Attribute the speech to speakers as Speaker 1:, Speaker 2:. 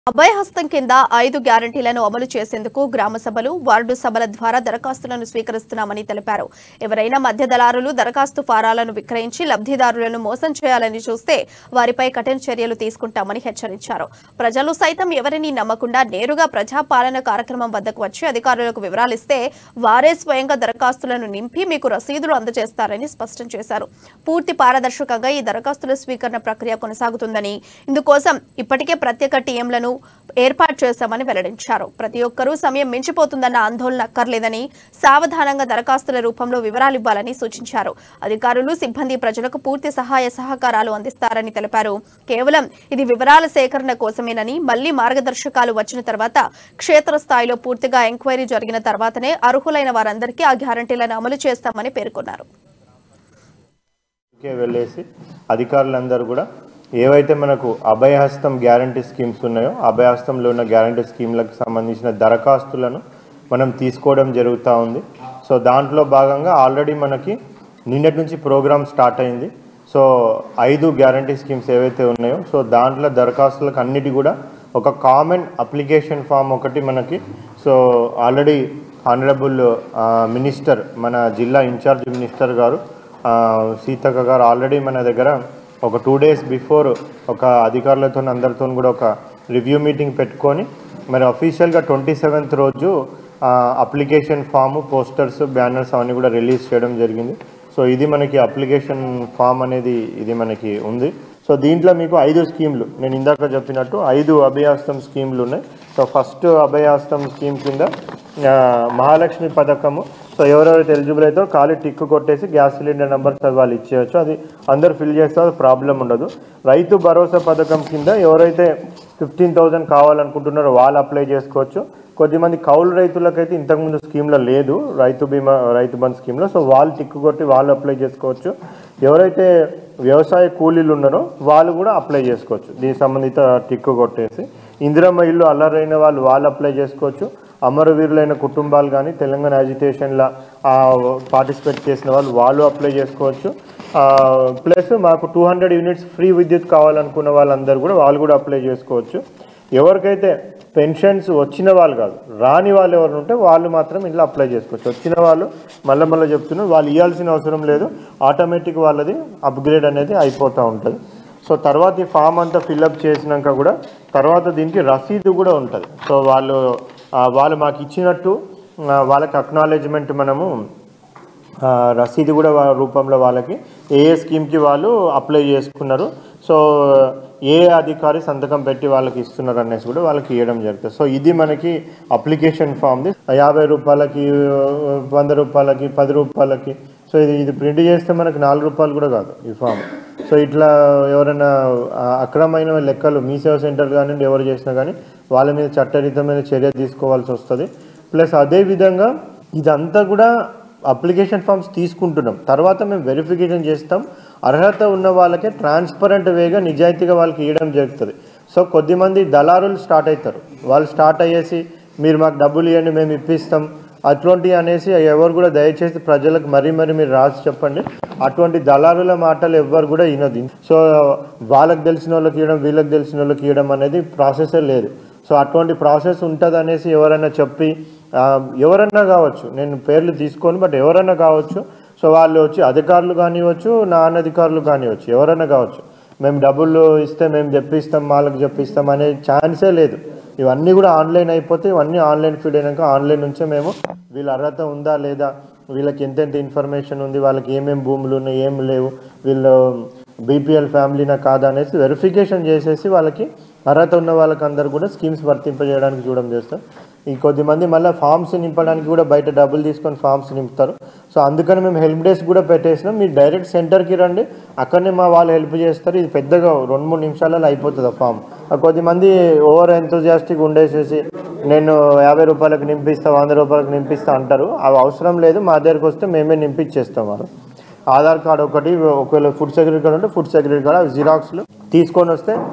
Speaker 1: అభయహస్తం కింద ఐదు గ్యారంటీలను అమలు చేసేందుకు గ్రామ సభలు వార్డు సభల ద్వారా దరఖాస్తులను స్వీకరిస్తున్నామని తెలిపారు ఎవరైనా మధ్య దళారులు దరఖాస్తు ఫారాలను విక్రయించి లబ్ధిదారులను మోసం చేయాలని చూస్తే వారిపై కఠిన చర్యలు తీసుకుంటామని హెచ్చరించారు ప్రజలు సైతం ఎవరిని నమ్మకుండా నేరుగా ప్రజాపాలన కార్యక్రమం వద్దకు వచ్చి అధికారులకు వివరాలిస్తే వారే స్వయంగా దరఖాస్తులను నింపి మీకు రసీదులు అందజేస్తారని స్పష్టం చేశారు పూర్తి పారదర్శకంగా ఈ దరఖాస్తుల స్వీకరణ ప్రక్రియ కొనసాగుతుందని ఇందుకోసం ఇప్పటికే ప్రత్యేక టీఎంలను ఏర్పాటు చేశామని వెల్లడించారు ప్రతి ఒక్కరూ సమయం మించిపోతుందన్న ఆందోళన అక్కర్లేదని సావధానంగా దరఖాస్తుల రూపంలో వివరాలు ఇవ్వాలని సూచించారు అధికారులు సిబ్బంది ప్రజలకు పూర్తి సహాయ సహకారాలు అందిస్తారని తెలిపారు కేవలం ఇది వివరాల సేకరణ కోసమేనని మళ్లీ మార్గదర్శకాలు వచ్చిన తర్వాత క్షేత్రస్థాయిలో పూర్తిగా ఎంక్వైరీ జరిగిన తర్వాతనే అర్హులైన వారందరికీ ఆ గ్యారంటీలను అమలు చేస్తామని పేర్కొన్నారు
Speaker 2: కే వెళ్ళేసి అధికారులందరూ కూడా ఏవైతే మనకు అభయహస్తం గ్యారంటీ స్కీమ్స్ ఉన్నాయో అభయహస్తంలో ఉన్న గ్యారంటీ స్కీమ్లకు సంబంధించిన దరఖాస్తులను మనం తీసుకోవడం జరుగుతూ ఉంది సో దాంట్లో భాగంగా ఆల్రెడీ మనకి నిన్నటి నుంచి ప్రోగ్రామ్ స్టార్ట్ అయింది సో ఐదు గ్యారంటీ స్కీమ్స్ ఏవైతే ఉన్నాయో సో దాంట్లో దరఖాస్తులకు అన్నిటి కూడా ఒక కామన్ అప్లికేషన్ ఫామ్ ఒకటి మనకి సో ఆల్రెడీ ఆనరబుల్ మినిస్టర్ మన జిల్లా ఇన్ఛార్జ్ మినిస్టర్ గారు ఆ, సీతక్క గారు ఆల్రెడీ మన దగ్గర ఒక టూ డేస్ బిఫోర్ ఒక అధికారులతో అందరితో కూడా ఒక రివ్యూ మీటింగ్ పెట్టుకొని మరి అఫీషియల్గా ట్వంటీ సెవెంత్ రోజు అప్లికేషన్ ఫామ్ పోస్టర్స్ బ్యానర్స్ అవన్నీ కూడా రిలీజ్ చేయడం జరిగింది సో ఇది మనకి అప్లికేషన్ ఫామ్ అనేది ఇది మనకి ఉంది సో దీంట్లో మీకు ఐదు స్కీమ్లు నేను ఇందాక చెప్పినట్టు ఐదు అభయాస్తం స్కీమ్లు ఉన్నాయి సో ఫస్ట్ అభయాస్తం స్కీమ్ కింద ఆ, మహాలక్ష్మి పథకము సో ఎవరెవరైతే ఎలిజిబుల్ అవుతారో ఖాళీ టిక్ కొట్టేసి గ్యాస్ సిలిండర్ నెంబర్ వాళ్ళు ఇచ్చేయచ్చు అది అందరు ఫిల్ చేస్తే అది ప్రాబ్లం ఉండదు రైతు భరోసా పథకం కింద ఎవరైతే ఫిఫ్టీన్ థౌజండ్ కావాలనుకుంటున్నారో వాళ్ళు అప్లై చేసుకోవచ్చు కొద్దిమంది కౌలు రైతులకైతే ఇంతకుముందు స్కీమ్లో లేదు రైతు బీమా రైతు బంధు స్కీమ్లో సో వాళ్ళు టిక్ కొట్టి వాళ్ళు అప్లై చేసుకోవచ్చు ఎవరైతే వ్యవసాయ కూలీలు ఉన్నారో వాళ్ళు కూడా అప్లై చేసుకోవచ్చు దీనికి సంబంధిత టిక్ కొట్టేసి ఇందిరమ్మ ఇల్లు అల్లరైన వాళ్ళు వాళ్ళు అప్లై చేసుకోవచ్చు అమరవీరులైన కుటుంబాలు కానీ తెలంగాణ యాజిటేషన్లో పార్టిసిపేట్ చేసిన వాళ్ళు వాళ్ళు అప్లై చేసుకోవచ్చు ప్లస్ మాకు టూ హండ్రెడ్ యూనిట్స్ ఫ్రీ విద్యుత్ కావాలనుకున్న వాళ్ళందరూ కూడా వాళ్ళు కూడా అప్లై చేసుకోవచ్చు ఎవరికైతే పెన్షన్స్ వచ్చిన వాళ్ళు కాదు రాని వాళ్ళు ఎవరు ఉంటే వాళ్ళు మాత్రం ఇంట్లో అప్లై చేసుకోవచ్చు వచ్చిన వాళ్ళు మళ్ళీ మళ్ళీ చెప్తున్నారు వాళ్ళు ఇవ్వాల్సిన అవసరం లేదు ఆటోమేటిక్ వాళ్ళది అప్గ్రేడ్ అనేది అయిపోతూ ఉంటుంది సో తర్వాత ఈ ఫామ్ అంతా ఫిల్అప్ చేసినాక కూడా తర్వాత దీనికి రసీదు కూడా ఉంటుంది సో వాళ్ళు ఆ, వాళ్ళు మాకు ఇచ్చినట్టు ఆ, వాళ్ళకి అక్నాలెడ్జ్మెంట్ మనము ఆ, రసీదు కూడా వా- రూపంలో వాళ్ళకి ఏ ఏ స్కీమ్కి వాళ్ళు అప్లై చేసుకున్నారు సో ఏ అధికారి సంతకం పెట్టి వాళ్ళకి ఇస్తున్నారు అనేసి కూడా వాళ్ళకి ఇవ్వడం జరుగుతుంది సో ఇది మనకి అప్లికేషన్ ఫామ్ది యాభై రూపాయలకి వంద రూపాయలకి పది రూపాయలకి సో ఇది ఇది ప్రింట్ చేస్తే మనకి నాలుగు రూపాయలు కూడా కాదు ఈ ఫామ్ సో ఇట్లా ఎవరైనా ఆ, అక్రమమైన లెక్కలు మీ సేవ సెంటర్ కానివ్వండి ఎవరు చేసినా కానీ వాళ్ళ మీద చట్టరీతమైన చర్య తీసుకోవాల్సి వస్తుంది ప్లస్ అదే విధంగా ఇదంతా కూడా అప్లికేషన్ ఫామ్స్ తీసుకుంటున్నాం తర్వాత మేము వెరిఫికేషన్ చేస్తాం అర్హత ఉన్న వాళ్ళకే ట్రాన్స్పరెంట్ వేగా నిజాయితీగా వాళ్ళకి ఇవ్వడం జరుగుతుంది సో కొద్దిమంది దళారులు స్టార్ట్ అవుతారు వాళ్ళు స్టార్ట్ అయ్యేసి మీరు మాకు డబ్బులు ఇవ్వండి మేము ఇప్పిస్తాం అటువంటివి అనేసి ఎవరు కూడా దయచేసి ప్రజలకు మరీ మరీ మీరు రాసి చెప్పండి అటువంటి దళారుల మాటలు ఎవ్వరు కూడా వినదు సో వాళ్ళకి తెలిసిన వాళ్ళకి ఇవ్వడం వీళ్ళకి తెలిసిన వాళ్ళకి ఇవ్వడం అనేది ప్రాసెసే లేదు సో అటువంటి ప్రాసెస్ ఉంటుంది అనేసి ఎవరైనా చెప్పి ఆ, ఎవరన్నా కావచ్చు నేను పేర్లు తీసుకోను బట్ ఎవరైనా కావచ్చు సో వాళ్ళు వచ్చి అధికారులు కానివ్వచ్చు నా అనధికారులు కానివ్వచ్చు ఎవరైనా కావచ్చు మేము డబ్బులు ఇస్తే మేము చెప్పిస్తాం వాళ్ళకి చెప్పిస్తాం అనే ఛాన్సే లేదు ఇవన్నీ కూడా ఆన్లైన్ అయిపోతే ఇవన్నీ ఆన్లైన్ ఫీడ్ అయినాక ఆన్లైన్ నుంచే మేము వీళ్ళ అర్హత ఉందా లేదా వీళ్ళకి ఎంతెంత ఇన్ఫర్మేషన్ ఉంది వాళ్ళకి ఏమేమి భూములు ఉన్నాయి ఏం లేవు వీళ్ళు బీపీఎల్ ఫ్యామిలీనా కాదా అనేసి వెరిఫికేషన్ చేసేసి వాళ్ళకి అర్హత ఉన్న వాళ్ళకి అందరు కూడా స్కీమ్స్ వర్తింపజేయడానికి చూడడం చేస్తాం ఈ కొద్దిమంది మళ్ళీ ఫామ్స్ నింపడానికి కూడా బయట డబ్బులు తీసుకొని ఫామ్స్ నింపుతారు సో అందుకని మేము హెల్ప్ డెస్క్ కూడా పెట్టేసినాం మీరు డైరెక్ట్ సెంటర్కి రండి అక్కడనే మా వాళ్ళు హెల్ప్ చేస్తారు ఇది పెద్దగా రెండు మూడు నిమిషాలలో అయిపోతుంది ఆ ఫామ్ ఆ కొద్దిమంది ఓవర్ ఎంతోజాస్టిక్ ఉండేసేసి నేను యాభై రూపాయలకు నింపిస్తా వంద రూపాయలకు నింపిస్తా అంటారు అవి అవసరం లేదు మా దగ్గరకు వస్తే మేమే నింపించేస్తాం వాళ్ళు ఆధార్ కార్డు ఒకటి ఒకవేళ ఫుడ్ సెక్యూరిటీ కార్డు ఉంటే ఫుడ్ సెక్యూరిటీ కార్డు అవి జిరాక్స్లు తీసుకొని వస్తే